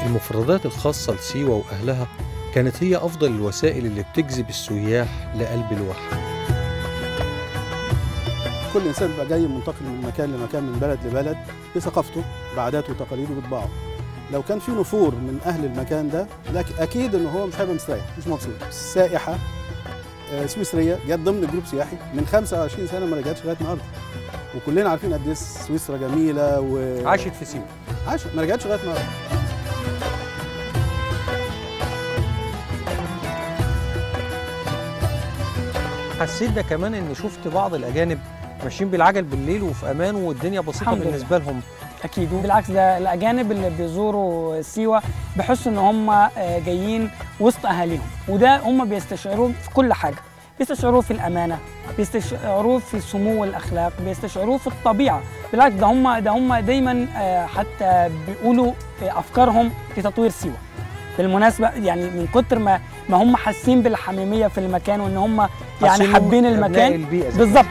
المفردات الخاصة لسيوة وأهلها كانت هي أفضل الوسائل اللي بتجذب السياح لقلب الواحة كل انسان بيبقى جاي منتقل من مكان لمكان من بلد لبلد بثقافته بعاداته وتقاليده وطباعه لو كان في نفور من اهل المكان ده لكن اكيد ان هو مش هيبقى مستريح مش مبسوط سائحه آه، سويسريه جت ضمن جروب سياحي من 25 سنه ما رجعتش لغايه النهارده وكلنا عارفين قد ايه سويسرا جميله و عاشت في سيوة عاش ما رجعتش لغايه النهارده حسيت ده كمان إن شفت بعض الأجانب ماشيين بالعجل بالليل وفي أمان والدنيا بسيطة الحمد لله. بالنسبة لهم اكيد وبالعكس ده الاجانب اللي بيزوروا سيوه بيحسوا ان هم آه، جايين وسط اهاليهم وده هم بيستشعروه في كل حاجه بيستشعروه في الامانه بيستشعروه في سمو الاخلاق بيستشعروه في الطبيعه بالعكس ده هم ده هم دايما آه، حتى بيقولوا آه، افكارهم في تطوير سيوه بالمناسبه يعني من كتر ما ما هم حاسين بالحميميه في المكان وان هم يعني حاسين حابين إنهم أبناء المكان البيئة زي بالظبط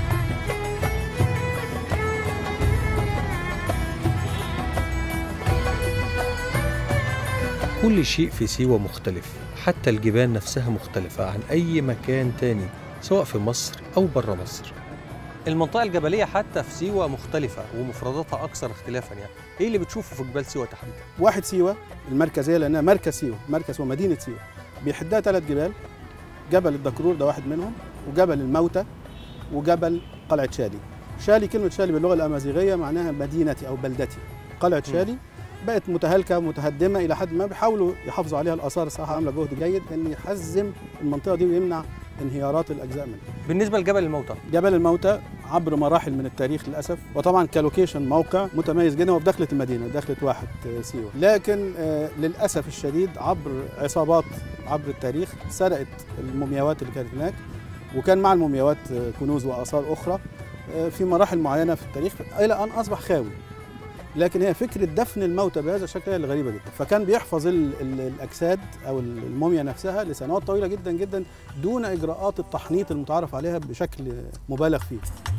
كل شيء في سيوة مختلف حتى الجبال نفسها مختلفة عن أي مكان تاني سواء في مصر أو برا مصر المنطقة الجبلية حتى في سيوة مختلفة ومفرداتها أكثر اختلافا يعني إيه اللي بتشوفه في جبال سيوة تحديدا؟ واحد سيوه المركزيه لانها مركز سيوه مركز ومدينه سيوه بيحدها ثلاث جبال جبل الدكرور ده واحد منهم وجبل الموتى وجبل قلعه شالي شالي كلمه شالي باللغه الامازيغيه معناها مدينتي او بلدتي قلعه شالي بقت متهالكه متهدمه الى حد ما بيحاولوا يحافظوا عليها الاثار الصراحه عامله جهد جيد ان يحزم المنطقه دي ويمنع انهيارات الاجزاء منها بالنسبة لجبل الموتى جبل الموتى عبر مراحل من التاريخ للاسف وطبعا كلوكيشن موقع متميز جدا وفي دخله المدينه دخله واحد آه، سيوه لكن آه، للاسف الشديد عبر عصابات عبر التاريخ سرقت المومياوات اللي كانت هناك وكان مع المومياوات آه، كنوز واثار اخرى آه، في مراحل معينه في التاريخ الى ان اصبح خاوي لكن هي فكره دفن الموتى بهذا الشكل هي اللي غريبه جدا فكان بيحفظ ال- ال- الاجساد او الموميا نفسها لسنوات طويله جدا جدا دون اجراءات التحنيط المتعارف عليها بشكل مبالغ فيه